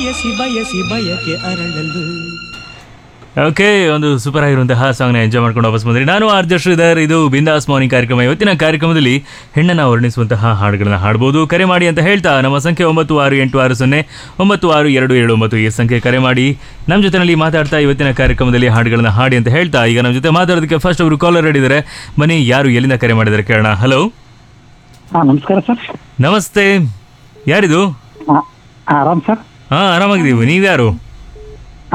ಬಯಸಿ ಬಯಸಿ ಬಯಕೆ ಅರಳಲು ಓಕೆ ಒಂದು ಸೂಪರ್ ಆಗಿರುವಂತಹ ಸಾಂಗ್ನ ಎಂಜಾಯ್ ಮಾಡ್ಕೊಂಡು ವಾಪಸ್ ಬಂದ್ರಿ ನಾನು ಆರ್ಜ ಶ್ರೀಧರ್ ಇದು ಬಿಂದಾಸ್ ಮಾರ್ನಿಂಗ್ ಕಾರ್ಯಕ್ರಮ ಇವತ್ತಿನ ಕಾರ್ಯಕ್ರಮದಲ್ಲಿ ಹೆಣ್ಣನ್ನು ವರ್ಣಿಸುವಂತಹ ಹಾಡುಗಳನ್ನ ಹಾಡ್ಬೋದು ಕರೆ ಮಾಡಿ ಅಂತ ಹೇಳ್ತಾ ನಮ್ಮ ಸಂಖ್ಯೆ ಒಂಬತ್ತು ಆರು ಎಂಟು ಆರು ಸೊನ್ನೆ ಒಂಬತ್ತು ಆರು ಎರಡು ಏಳು ಒಂಬತ್ತು ಈ ಸಂಖ್ಯೆ ಕರೆ ಮಾಡಿ ನಮ್ಮ ಜೊತೆನಲ್ಲಿ ಮಾತಾಡ್ತಾ ಇವತ್ತಿನ ಕಾರ್ಯಕ್ರಮದಲ್ಲಿ ಹಾಡುಗಳನ್ನ ಹಾಡಿ ಅಂತ ಹೇಳ್ತಾ ಈಗ ನಮ್ಮ ಜೊತೆ ಮಾತಾಡೋದಕ್ಕೆ ಫಸ್ಟ್ ಅವರು ಕಾಲರ್ ಹೇಳಿದ್ದಾರೆ ಬನ್ನಿ ಯಾರು ಎಲ್ಲಿಂದ ಕರೆ ಮಾಡಿದ್ದಾರೆ ಕೇಳೋಣ ಹಲೋ ಹಾಂ ನಮಸ್ಕಾರ ಸರ್ ನಮಸ್ತೆ ಯಾರಿದು ಹಾಂ ಆರಾಮ್ ಸರ್ ಹಾಂ ಆರಾಮಾಗಿದ್ದೀವಿ ನೀವ್ಯಾರು